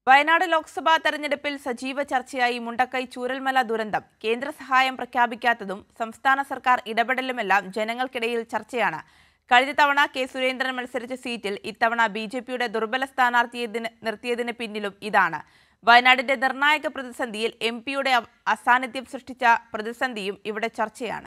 വയനാട് ലോക്സഭാ തെരഞ്ഞെടുപ്പിൽ സജീവ ചർച്ചയായി മുണ്ടക്കൈ ചൂരൽമല ദുരന്തം കേന്ദ്ര സഹായം പ്രഖ്യാപിക്കാത്തതും സംസ്ഥാന സർക്കാർ ഇടപെടലുമെല്ലാം ജനങ്ങൾക്കിടയിൽ ചർച്ചയാണ് കഴിഞ്ഞ തവണ കെ സുരേന്ദ്രൻ മത്സരിച്ച സീറ്റിൽ ഇത്തവണ ബി ജെ പിയുടെ ദുർബല സ്ഥാനാർത്ഥിയെ നിർത്തിയതിന് പിന്നിലും ഇതാണ് വയനാടിന്റെ നിർണായക പ്രതിസന്ധിയിൽ എം പിയുടെ അസാന്നിധ്യം സൃഷ്ടിച്ച പ്രതിസന്ധിയും ഇവിടെ ചർച്ചയാണ്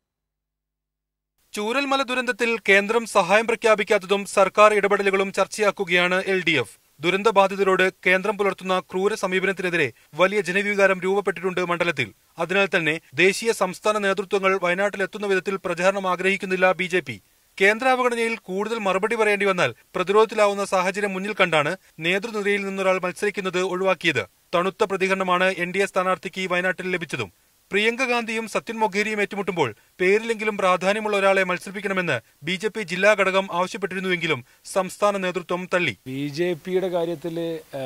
ചൂരൽമല ദുരന്തത്തിൽ കേന്ദ്രം സഹായം പ്രഖ്യാപിക്കാത്തതും സർക്കാർ ഇടപെടലുകളും ചർച്ചയാക്കുകയാണ് എൽ ഡി എഫ് ദുരന്തബാധിതരോട് കേന്ദ്രം പുലർത്തുന്ന ക്രൂര സമീപനത്തിനെതിരെ വലിയ ജനവികാരം രൂപപ്പെട്ടിട്ടുണ്ട് മണ്ഡലത്തിൽ അതിനാൽ തന്നെ ദേശീയ സംസ്ഥാന നേതൃത്വങ്ങൾ വയനാട്ടിലെത്തുന്ന വിധത്തിൽ പ്രചാരണം ആഗ്രഹിക്കുന്നില്ല ബി ജെ പി കേന്ദ്രാവഗണനയിൽ കൂടുതൽ മറുപടി പറയേണ്ടി വന്നാൽ പ്രതിരോധത്തിലാവുന്ന സാഹചര്യം മുന്നിൽ കണ്ടാണ് നേതൃനിരയിൽ നിന്നൊരാൾ മത്സരിക്കുന്നത് ഒഴിവാക്കിയത് തണുത്ത പ്രതികരണമാണ് എൻ ഡി എ സ്ഥാനാർത്ഥിക്ക് വയനാട്ടിൽ ലഭിച്ചതും പ്രിയങ്ക ഗാന്ധിയും സത്യൻ മൊഘേരിയും ഏറ്റുമുട്ടുമ്പോൾ പേരിലെങ്കിലും പ്രാധാന്യമുള്ള ഒരാളെ മത്സരിപ്പിക്കണമെന്ന് ബി ജെ പി ജില്ലാ ഘടകം ആവശ്യപ്പെട്ടിരുന്നുവെങ്കിലും സംസ്ഥാന നേതൃത്വം തള്ളി ബി ജെ പിയുടെ കാര്യത്തിൽ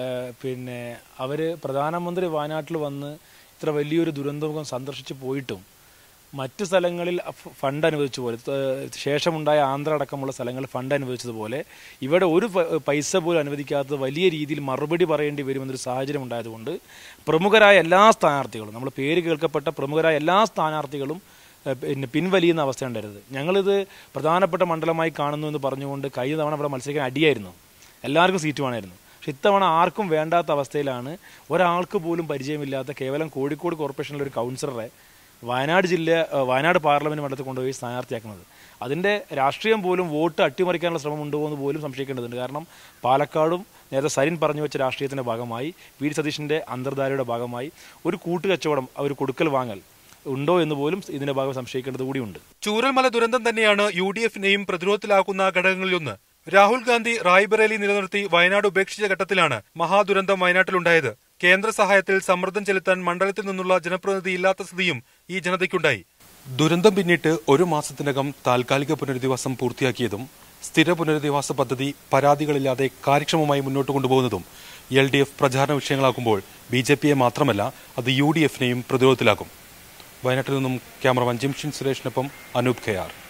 പിന്നെ അവർ പ്രധാനമന്ത്രി വയനാട്ടിൽ വന്ന് ഇത്ര വലിയൊരു ദുരന്തമുഖം സന്ദർശിച്ച് പോയിട്ടും മറ്റ് സ്ഥലങ്ങളിൽ ഫ- ഫണ്ട് അനുവദിച്ചതുപോലെ ഏഹ് ശേഷമുണ്ടായ ആന്ധ്ര അടക്കമുള്ള സ്ഥലങ്ങളിൽ ഫണ്ട് അനുവദിച്ചതുപോലെ ഇവിടെ ഒരു പ- പൈസ പോലും അനുവദിക്കാത്തത് വലിയ രീതിയിൽ മറുപടി പറയേണ്ടി വരുമെന്നൊരു സാഹചര്യം ഉണ്ടായതുകൊണ്ട് പ്രമുഖരായ എല്ലാ സ്ഥാനാർത്ഥികളും നമ്മൾ പേര് കേൾക്കപ്പെട്ട പ്രമുഖരായ എല്ലാ സ്ഥാനാർത്ഥികളും ഏഹ് പിന്നെ പിൻവലിയുന്ന അവസ്ഥ ഉണ്ടായിരുന്നത് ഞങ്ങളിത് പ്രധാനപ്പെട്ട മണ്ഡലമായി കാണുന്നു എന്ന് പറഞ്ഞുകൊണ്ട് കഴിഞ്ഞ തവണ ഇവിടെ മത്സരിക്കാൻ അടിയായിരുന്നു എല്ലാവർക്കും സീറ്റ് വേണമായിരുന്നു പക്ഷെ ഇത്തവണ ആർക്കും വേണ്ടാത്ത അവസ്ഥയിലാണ് ഒരാൾക്ക് പോലും പരിചയമില്ലാത്ത കേവലം കോഴിക്കോട് കോർപ്പറേഷനിലെ ഒരു കൗൺസിലറെ വയനാട് ജില്ല ഏഹ് വയനാട് പാർലമെന്റ് മണ്ഡലത്തിൽ കൊണ്ടുപോയി സ്ഥാനാർത്ഥിയാക്കുന്നത് അതിന്റെ രാഷ്ട്രീയം പോലും വോട്ട് അട്ടിമറിക്കാനുള്ള ശ്രമം ഉണ്ടോ എന്ന് പോലും സംശയിക്കേണ്ടതുണ്ട് കാരണം പാലക്കാടും നേരത്തെ സരിൻ പറഞ്ഞു വെച്ച രാഷ്ട്രീയത്തിന്റെ ഭാഗമായി വി ഡി സതീഷിന്റെ അന്തർധാരയുടെ ഭാഗമായി ഒരു കൂട്ടുകച്ചവടം ഒരു കൊടുക്കൽ വാങ്ങൽ ഉണ്ടോ എന്ന് പോലും ഇതിന്റെ ഭാഗം സംശയിക്കേണ്ടത് കൂടിയുണ്ട് ചൂരൽമല ദുരന്തം തന്നെയാണ് യു ഡി എഫിനെയും പ്രതിരോധത്തിലാക്കുന്ന ഘടകങ്ങളിലൊന്ന് രാഹുൽ ഗാന്ധി റായ്ബറേലി നിലനിർത്തി വയനാട് ഉപേക്ഷിച്ച ഘട്ടത്തിലാണ് മഹാദുരന്തം വയനാട്ടിലുണ്ടായത് കേന്ദ്ര സഹായത്തിൽ സമ്മർദ്ദം ചെലുത്താൻ മണ്ഡലത്തിൽ നിന്നുള്ള ജനപ്രതിനിധി ഇല്ലാത്ത സ്ഥിതിയും ഈ ജനതയ്ക്കുണ്ടായി ദുരന്തം പിന്നിട്ട് ഒരു മാസത്തിനകം താൽക്കാലിക പുനരധിവാസം പൂർത്തിയാക്കിയതും സ്ഥിര പുനരധിവാസ പദ്ധതി പരാതികളില്ലാതെ കാര്യക്ഷമമായി മുന്നോട്ട് കൊണ്ടുപോകുന്നതും എൽ ഡി എഫ് പ്രചാരണ വിഷയങ്ങളാക്കുമ്പോൾ ബി ജെ പിയെ മാത്രമല്ല അത് യു ഡി എഫിനെയും പ്രതിരോധത്തിലാക്കും വയനാട്ടിൽ നിന്നും ക്യാമറമാൻ ജിംഷിൻ സുരേഷിനൊപ്പം അനൂപ് ഖയാർ